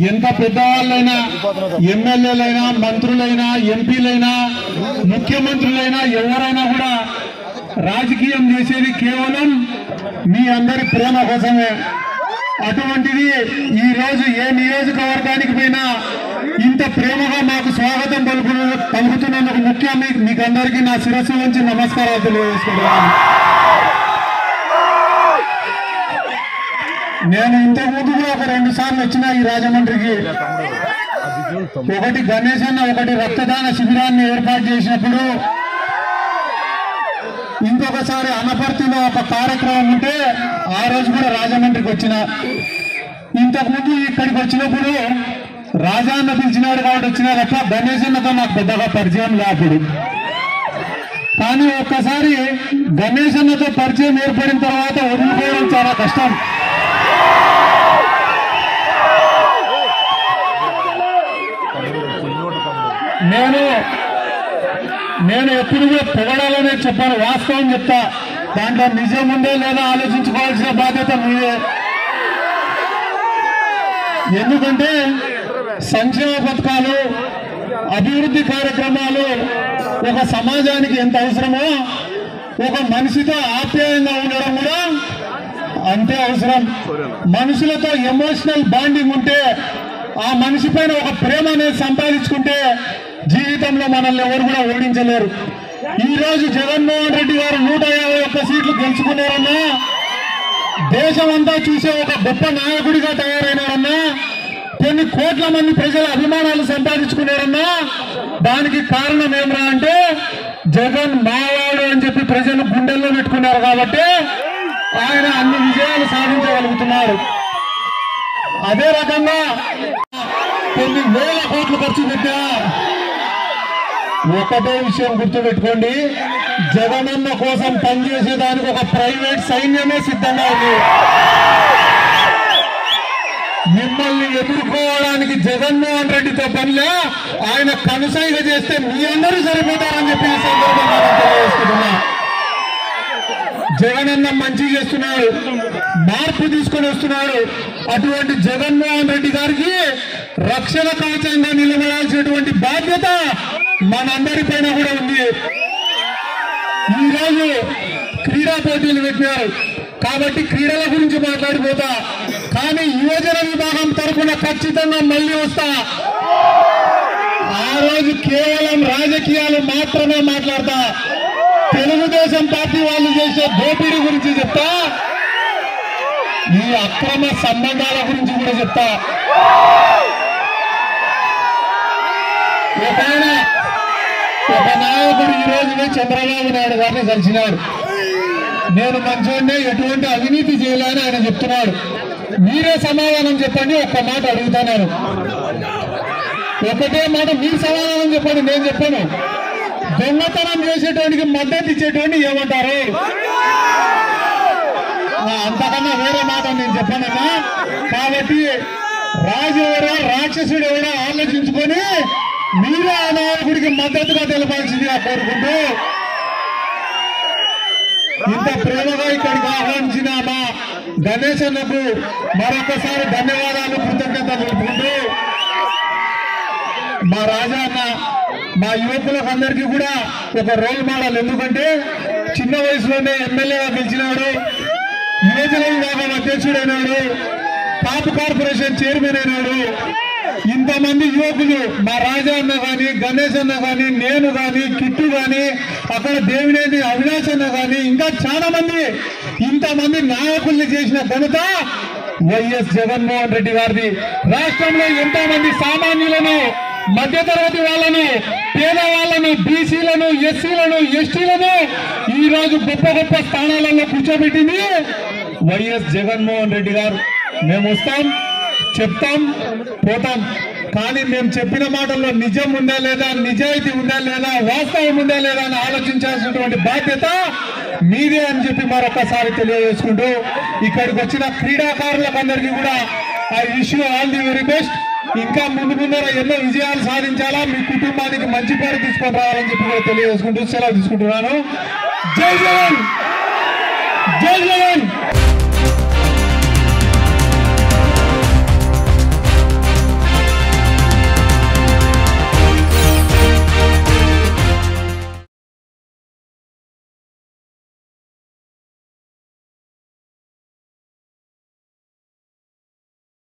ఎంత పెద్దవాళ్ళైనా ఎమ్మెల్యేలైనా మంత్రులైనా ఎంపీలైనా ముఖ్యమంత్రులైనా ఎవరైనా కూడా రాజకీయం చేసేది కేవలం మీ అందరి ప్రేమ కోసమే అటువంటిది ఈ రోజు ఏ నియోజకవర్గానికి పోయినా ఇంత ప్రేమగా మాకు స్వాగతం పలుకు పలుకుతున్నందుకు ముఖ్యం మీకు మీకు అందరికీ నా శిరస్సు నుంచి నమస్కారాలు తెలియజేసుకుంటున్నాను నేను ఇంతకు ముందు కూడా ఒక రెండు సార్లు వచ్చిన ఈ రాజమండ్రికి ఒకటి గణేష్ అన్న ఒకటి రక్తదాన శిబిరాన్ని ఏర్పాటు చేసినప్పుడు ఇంకొకసారి అనపర్తిలో ఒక కార్యక్రమం ఉంటే ఆ రోజు కూడా రాజమండ్రికి వచ్చిన ఇంతకు ముందు ఇక్కడికి వచ్చినప్పుడు రాజా అన్న పిలిచినాడు కాబట్టి వచ్చినా తప్ప గణేష్ అన్నతో నాకు పెద్దగా పరిచయం లేప్పుడు కానీ ఒక్కసారి గణేష్ అన్నతో పరిచయం ఏర్పడిన తర్వాత వదిలిపోవడం చాలా కష్టం నేను నేను ఎప్పుడు కూడా పొగడాలనే చెప్పాను వాస్తవం చెప్తా దాంట్లో నిజం ఉందే లేదా ఆలోచించుకోవాల్సిన బాధ్యత మీదే ఎందుకంటే సంక్షేమ పథకాలు అభివృద్ధి కార్యక్రమాలు ఒక సమాజానికి ఎంత అవసరమో ఒక మనిషితో ఆప్యాయంగా ఉండడం కూడా అంతే అవసరం మనుషులతో ఎమోషనల్ బాండింగ్ ఉంటే ఆ మనిషి పైన ఒక ప్రేమ అనేది సంపాదించుకుంటే జీవితంలో మనల్ని ఎవరు కూడా ఓడించలేరు ఈ రోజు జగన్మోహన్ రెడ్డి గారు నూట యాభై ఒక్క సీట్లు గెలుచుకున్నారన్నా దేశం అంతా చూసే ఒక గొప్ప నాయకుడిగా తయారైనారన్నా కొన్ని కోట్ల మంది ప్రజల అభిమానాలు సంపాదించుకున్నారన్నా దానికి కారణం ఏమరా అంటే జగన్ మావాడు అని చెప్పి ప్రజలు గుండెల్లో పెట్టుకున్నారు కాబట్టి ఆయన అన్ని విజయాలు సాధించగలుగుతున్నారు అదే రకంగా కొన్ని వేల కోట్లు ఖర్చు పెట్టా ఒకటే విషయం గుర్తుపెట్టుకోండి జగనన్న కోసం పనిచేసేదానికి ఒక ప్రైవేట్ సైన్యమే సిద్ధంగా ఉంది మిమ్మల్ని ఎదుర్కోవడానికి జగన్మోహన్ రెడ్డితో పనిలే ఆయన కనుసైగ చేస్తే మీ అందరూ సరిపోతారని చెప్పి ఈ సందర్భంగా నేను తెలియజేసుకుంటున్నా జగనన్న మంచి చేస్తున్నాడు మార్పు తీసుకొని వస్తున్నాడు అటువంటి జగన్మోహన్ రెడ్డి గారికి రక్షణ కవచంగా నిలబడాల్సినటువంటి బాధ్యత మనందరి పైన కూడా ఉంది ఈ రోజు క్రీడా పోటీలు పెట్టినారు కాబట్టి క్రీడల గురించి మాట్లాడిపోతా కానీ యువజన విభాగం తరఫున ఖచ్చితంగా మళ్ళీ వస్తా ఆ రోజు కేవలం రాజకీయాలు మాత్రమే మాట్లాడతా తెలుగుదేశం పార్టీ వాళ్ళు చేసే దోపిడీ గురించి చెప్తా ఈ అక్రమ సంబంధాల గురించి కూడా చెప్తా ఒక ఆయన ఒక నాయకుడు ఈ రోజునే చంద్రబాబు నాయుడు గారిని కలిసినాడు నేను మంచోడినే ఎటువంటి అవినీతి చేయలేని ఆయన చెప్తున్నాడు మీరే సమాధానం చెప్పండి ఒక్క మాట అడుగుతా నేను ఒకటే మాట మీరు సమాధానం చెప్పండి నేను చెప్పాను దొంగతనం చేసేటోనికి మద్దతు ఇచ్చేటోని ఏమంటారు ఆ, అంతకన్నా వేరే మాట నేను చెప్పానన్నా కాబట్టి రాజు ఎవరో రాక్షసుడు ఎవరో ఆలోచించుకొని మీరే ఆ నాయకుడికి మద్దతుగా తెలపాల్సిందిగా కోరుకుంటూ ఇంత ప్రేమగా ఇక్కడికి ఆహ్వానించిన మా గణేష్ అన్నకు మరొకసారి ధన్యవాదాలు కృతజ్ఞత తెలుపుకుంటూ మా రాజా అన్న మా యువకులకు అందరికీ కూడా ఒక రోల్ మోడల్ ఎందుకంటే చిన్న వయసులోనే ఎమ్మెల్యేగా గెలిచినాడు యువజన విభాగం అధ్యక్షుడైనాడు టాప్ కార్పొరేషన్ చైర్మన్ అయినాడు ఇంతమంది యువకులు మా రాజా అన్న గాని గణేష్ అన్న గాని నేను గాని కిట్టు గాని అక్కడ దేవినేని అవినాష్ అన్న గాని ఇంకా చాలా మంది ఇంతమంది నాయకుల్ని చేసిన ఘనత వైఎస్ జగన్మోహన్ రెడ్డి గారిది రాష్ట్రంలో ఎంతో మంది సామాన్యులను మధ్యతరగతి వాళ్ళను పేద వాళ్ళను బీసీలను ఎస్సీలను ఎస్టీలను ఈ రోజు గొప్ప గొప్ప స్థానాలలో కూర్చోబెట్టింది వైఎస్ జగన్మోహన్ రెడ్డి గారు మేము వస్తాం చెప్తాం పోతాం కానీ మేము చెప్పిన మాటల్లో నిజం ఉందా లేదా నిజాయితీ ఉందా లేదా వాస్తవం ఉందా లేదా అని ఆలోచించాల్సినటువంటి బాధ్యత మీదే అని చెప్పి మరొకసారి తెలియజేసుకుంటూ ఇక్కడికి వచ్చిన క్రీడాకారులకు అందరికీ కూడా I wish you all the very best ఇంకా ముందు ముందర ఎన్నో విజయాలు సాధించాలా మీ కుటుంబానికి మంచి పేరు తీసుకొని రావాలని చెప్పి కూడా తెలియజేసుకుంటూ సెలవు తీసుకుంటున్నాను జై జగన్ జై జగన్